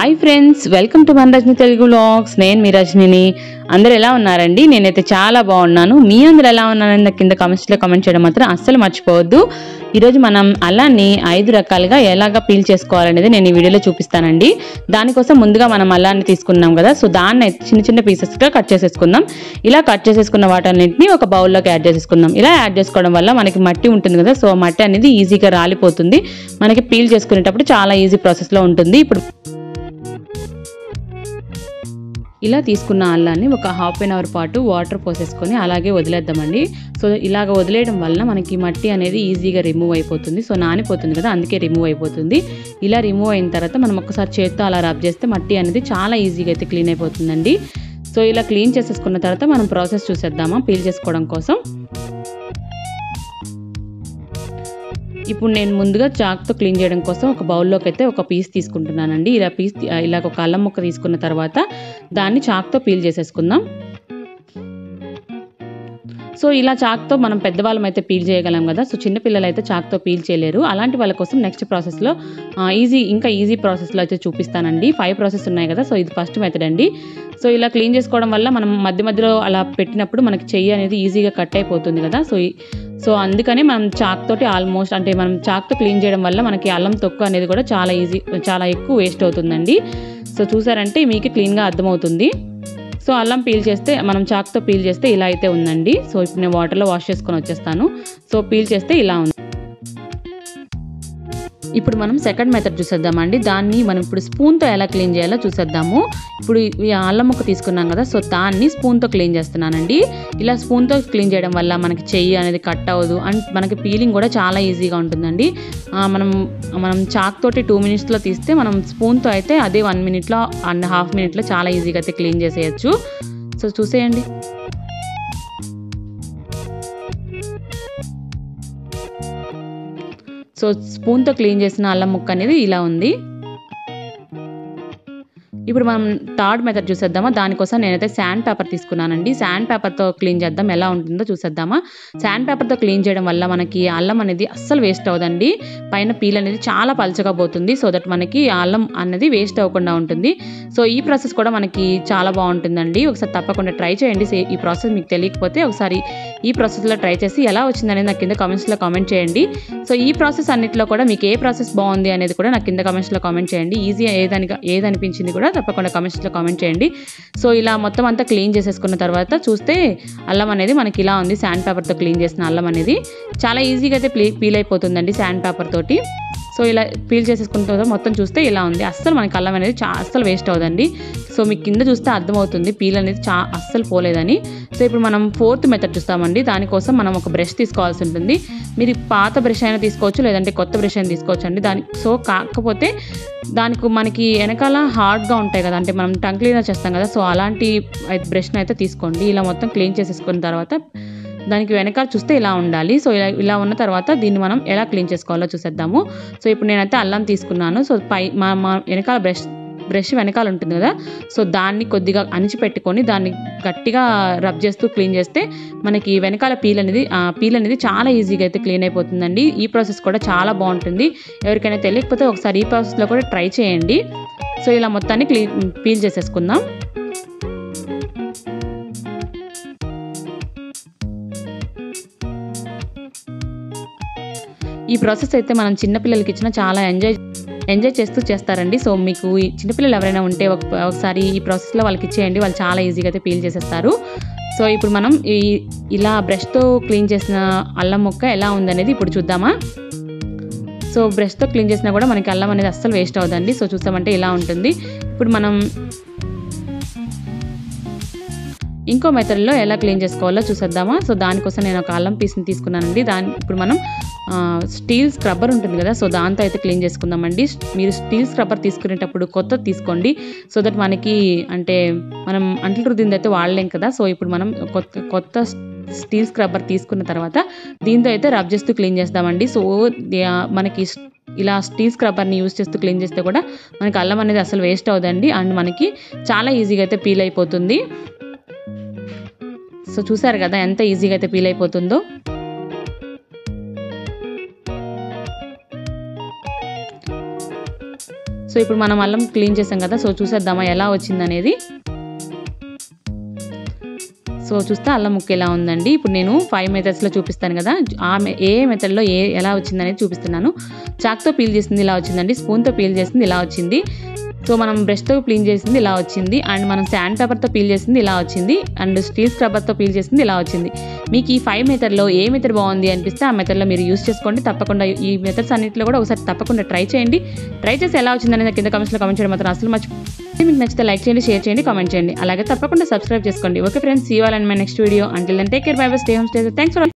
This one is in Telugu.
హాయ్ ఫ్రెండ్స్ వెల్కమ్ టు మన రజని తెలుగు వ్లాగ్స్ నేను మీ రజనిని అందరు ఎలా ఉన్నారండి నేనైతే చాలా బాగున్నాను మీ అందరు ఎలా ఉన్నారని నాకు కింద కామెంట్స్లో కామెంట్ చేయడం మాత్రం అస్సలు మర్చిపోవద్దు ఈరోజు మనం అల్లాన్ని ఐదు రకాలుగా ఎలాగ పీల్ చేసుకోవాలనేది నేను ఈ వీడియోలో చూపిస్తానండి దానికోసం ముందుగా మనం అల్లాన్ని తీసుకున్నాం కదా సో దాన్ని అయితే చిన్న చిన్న పీసెస్గా కట్ చేసేసుకుందాం ఇలా కట్ చేసేసుకున్న వాటన్నింటినీ ఒక బౌల్లోకి యాడ్ చేసేసుకుందాం ఇలా యాడ్ చేసుకోవడం వల్ల మనకి మట్టి ఉంటుంది కదా సో ఆ మట్టి అనేది ఈజీగా రాలిపోతుంది మనకి పీల్ చేసుకునేటప్పుడు చాలా ఈజీ ప్రాసెస్లో ఉంటుంది ఇప్పుడు ఇలా తీసుకున్న అల్లాన్ని ఒక హాఫ్ అన్ అవర్ పాటు వాటర్ పోసేసుకొని అలాగే వదిలేద్దామండి సో ఇలాగ వదిలేయడం వలన మనకి మట్టి అనేది ఈజీగా రిమూవ్ అయిపోతుంది సో నానిపోతుంది కదా అందుకే రిమూవ్ అయిపోతుంది ఇలా రిమూవ్ అయిన తర్వాత మనం ఒకసారి చేత్తో అలా రబ్ చేస్తే మట్టి అనేది చాలా ఈజీగా అయితే క్లీన్ అయిపోతుందండి సో ఇలా క్లీన్ చేసేసుకున్న తర్వాత మనం ప్రాసెస్ చూసేద్దామా పీల్ చేసుకోవడం కోసం ఇప్పుడు నేను ముందుగా చాక్తో క్లీన్ చేయడం కోసం ఒక బౌల్లోకి అయితే ఒక పీస్ తీసుకుంటున్నానండి ఇలా పీస్ ఇలా ఒక అల్లం ముక్క తీసుకున్న తర్వాత దాన్ని చాక్తో పీల్ చేసేసుకుందాం సో ఇలా చాక్తో మనం పెద్దవాళ్ళం అయితే పీల్ చేయగలం కదా సో చిన్నపిల్లలు అయితే చాక్తో పీల్ చేయలేరు అలాంటి వాళ్ళ కోసం నెక్స్ట్ ప్రాసెస్లో ఈజీ ఇంకా ఈజీ ప్రాసెస్లో అయితే చూపిస్తానండి ఫైవ్ ప్రాసెస్ ఉన్నాయి కదా సో ఇది ఫస్ట్ మెథడ్ అండి సో ఇలా క్లీన్ చేసుకోవడం వల్ల మనం మధ్య మధ్యలో అలా పెట్టినప్పుడు మనకి చెయ్యి అనేది ఈజీగా కట్ అయిపోతుంది కదా సో సో అందుకని మనం చాక్ తోటి ఆల్మోస్ట్ అంటే మనం చాక్తో క్లీన్ చేయడం వల్ల మనకి అల్లం తొక్కు అనేది కూడా చాలా ఈజీ చాలా ఎక్కువ వేస్ట్ అవుతుందండి సో చూసారంటే మీకు క్లీన్గా అర్థమవుతుంది సో అల్లం పీల్ చేస్తే మనం చాక్తో పీల్ చేస్తే ఇలా అయితే ఉందండి సో ఇప్పుడు నేను వాటర్లో వాష్ చేసుకొని వచ్చేస్తాను సో పీల్ చేస్తే ఇలా ఉంది ఇప్పుడు మనం సెకండ్ మెథడ్ చూసేద్దామండి దాన్ని మనం ఇప్పుడు స్పూన్తో ఎలా క్లీన్ చేయాలో చూసేద్దాము ఇప్పుడు ఈ అల్లం ముక్క తీసుకున్నాం కదా సో దాన్ని స్పూన్తో క్లీన్ చేస్తున్నానండి ఇలా స్పూన్తో క్లీన్ చేయడం వల్ల మనకి చెయ్యి అనేది కట్ అవ్వదు అండ్ మనకి పీలింగ్ కూడా చాలా ఈజీగా ఉంటుందండి మనం మనం చాక్ తోటి టూ మినిట్స్లో తీస్తే మనం స్పూన్తో అయితే అదే వన్ మినిట్లో అండ్ హాఫ్ మినిట్లో చాలా ఈజీగా అయితే క్లీన్ చేసేయచ్చు సో చూసేయండి సో స్పూన్తో క్లీన్ చేసిన అల్లం ముక్క అనేది ఇలా ఉంది ఇప్పుడు మనం థర్డ్ మెథడ్ చూసేద్దామా దానికోసం నేనైతే శాండ్ పేపర్ తీసుకున్నానండి శాండ్ పేపర్తో క్లీన్ చేద్దాం ఎలా ఉంటుందో చూసేద్దామా శాండ్ పేపర్తో క్లీన్ చేయడం వల్ల మనకి అల్లం అనేది అస్సలు వేస్ట్ అవ్వదండి పైన పీల్ అనేది చాలా పలచగా పోతుంది సో దట్ మనకి అల్లం అనేది వేస్ట్ అవ్వకుండా ఉంటుంది సో ఈ ప్రాసెస్ కూడా మనకి చాలా బాగుంటుందండి ఒకసారి తప్పకుండా ట్రై చేయండి ఈ ప్రాసెస్ మీకు తెలియకపోతే ఒకసారి ఈ ప్రాసెస్లో ట్రై చేసి ఎలా వచ్చిందనేది నాకు కింద కామెంట్స్లో కామెంట్ చేయండి సో ఈ ప్రాసెస్ అన్నింటిలో కూడా మీకు ఏ ప్రాసెస్ బాగుంది అనేది కూడా నాకు కింద కామెంట్స్లో కామెంట్ చేయండి ఈజీ ఏదని ఏదనిపించింది కూడా తప్పకుండా కామెంట్స్లో కామెంట్ చేయండి సో ఇలా మొత్తం అంతా క్లీన్ చేసేసుకున్న తర్వాత చూస్తే అల్లం అనేది మనకి ఇలా ఉంది శాండ్ పేపర్తో క్లీన్ చేసిన అల్లం అనేది చాలా ఈజీగా అయితే ప్లీ పీల్ అయిపోతుందండి శాండ్ పేపర్ తోటి సో ఇలా పీల్ చేసేసుకున్న తర్వాత మొత్తం చూస్తే ఇలా ఉంది అస్సలు మనకి అల్లం అనేది చా అస్సలు వేస్ట్ అవ్వదండి సో మీకు కింద చూస్తే అర్థమవుతుంది పీల్ అనేది చా అస్సలు పోలేదని సో ఇప్పుడు మనం ఫోర్త్ మెథడ్ చూస్తామండి దానికోసం మనం ఒక బ్రష్ తీసుకోవాల్సి ఉంటుంది మీరు పాత బ్రష్ అయినా తీసుకోవచ్చు లేదంటే కొత్త బ్రష్ అయినా తీసుకోవచ్చు అండి దాని సో కాకపోతే దానికి మనకి వెనకాల హార్డ్గా ఉంటాయి కదా అంటే మనం టంగ్ క్లీనర్ చేస్తాం కదా సో అలాంటి బ్రష్ని అయితే తీసుకోండి ఇలా మొత్తం క్లీన్ చేసేసుకున్న తర్వాత దానికి వెనకాల చూస్తే ఇలా ఉండాలి సో ఇలా ఇలా ఉన్న తర్వాత దీన్ని మనం ఎలా క్లీన్ చేసుకోవాలో చూసేద్దాము సో ఇప్పుడు నేనైతే అల్లం తీసుకున్నాను సో పై మా మా వెనకాల బ్రష్ బ్రష్ వెనకాల ఉంటుంది కదా సో దాన్ని కొద్దిగా అణిచిపెట్టుకొని దాన్ని గట్టిగా రబ్ చేస్తూ క్లీన్ చేస్తే మనకి వెనకాల పీల్ అనేది పీల్ అనేది చాలా ఈజీగా అయితే క్లీన్ అయిపోతుందండి ఈ ప్రాసెస్ కూడా చాలా బాగుంటుంది ఎవరికైనా తెలియకపోతే ఒకసారి ఈ ప్రాసెస్లో కూడా ట్రై చేయండి సో ఇలా మొత్తాన్ని క్లీన్ పీల్ చేసేసుకుందాం ఈ ప్రాసెస్ అయితే మనం చిన్నపిల్లలకి ఇచ్చిన చాలా ఎంజాయ్ ఎంజాయ్ చేస్తూ చేస్తారండి సో మీకు ఈ చిన్నపిల్లలు ఎవరైనా ఉంటే ఒకసారి ఈ ప్రాసెస్లో వాళ్ళకి ఇచ్చేయండి వాళ్ళు చాలా ఈజీగా అయితే పీల్ చేసేస్తారు సో ఇప్పుడు మనం ఈ ఇలా బ్రష్తో క్లీన్ చేసిన అల్లం మొక్క ఎలా ఉందనేది ఇప్పుడు చూద్దామా సో బ్రష్తో క్లీన్ చేసినా కూడా మనకి అల్లం అనేది అస్సలు వేస్ట్ అవుదండి సో చూసామంటే ఇలా ఉంటుంది ఇప్పుడు మనం ఇంకో మెథడ్లో ఎలా క్లీన్ చేసుకోవాలో చూసేద్దామా సో దానికోసం నేను ఒక అల్లం పీస్ని తీసుకున్నానండి దాని ఇప్పుడు మనం స్టీల్ స్క్రబ్బర్ ఉంటుంది కదా సో దాంతో అయితే క్లీన్ చేసుకుందామండి మీరు స్టీల్ స్క్రబ్బర్ తీసుకునేటప్పుడు కొత్త తీసుకోండి సో దట్ మనకి అంటే మనం అంట్లు రుద్దింది అయితే వాడలేం కదా సో ఇప్పుడు మనం కొత్త కొత్త స్టీల్ స్క్రబ్బర్ తీసుకున్న తర్వాత దీంతో అయితే రబ్ చేస్తూ క్లీన్ చేస్తామండి సో మనకి ఇలా స్టీల్ స్క్రబ్బర్ని యూజ్ చేస్తూ క్లీన్ చేస్తే కూడా మనకి అల్లం అనేది అసలు వేస్ట్ అవుదండి అండ్ మనకి చాలా ఈజీగా అయితే పీల్ అయిపోతుంది సో చూసారు కదా ఎంత ఈజీగా అయితే పీల్ అయిపోతుందో సో సో ఇప్పుడు మనం అల్లం క్లీన్ చేసాం కదా సో చూసేద్దామా ఎలా వచ్చిందనేది సో చూస్తే అల్లం ముక్క ఎలా ఉందండి ఇప్పుడు నేను ఫైవ్ మెథడ్స్లో చూపిస్తాను కదా ఆ మె- ఏ మెథడ్లో ఏ ఎలా వచ్చిందనేది చూపిస్తున్నాను చాక్తో పీల్ చేసింది ఇలా వచ్చిందండి స్పూన్తో పీల్ చేసింది ఇలా వచ్చింది సో మనం బ్రష్తో క్లీన్ చేసింది ఇలా వచ్చింది అండ్ మనం శాండ్ పేపర్తో పీల్ చేసింది ఇలా వచ్చింది అండ్ స్టీల్ స్క్రబ్బర్తో పీల్ చేసింది ఇలా వచ్చింది మీకు ఈ ఫైవ్ మెథడ్లో ఏ మెథడ్ బాగుంది అనిపిస్తే ఆ మెథడ్లో మీరు యూస్ చేసుకోండి తప్పకుండా ఈ మెథడ్స్ అన్నింటిలో కూడా ఒకసారి తప్పకుండా ట్రై చేయండి ట్రై చేసి ఎలా వచ్చిందనేది కింద కమెంట్స్లో కమెంట్ చేయడం మాత్రం అసలు మర్చి మీకు నచ్చితే లైక్ చేయండి షేర్ చేయండి కామెంట్ చేయండి అలాగే తప్పకుండా సబ్స్క్రైబ్ చేసుకోండి okay friends see all and my next video until then take care bye bye stay home stay thanks for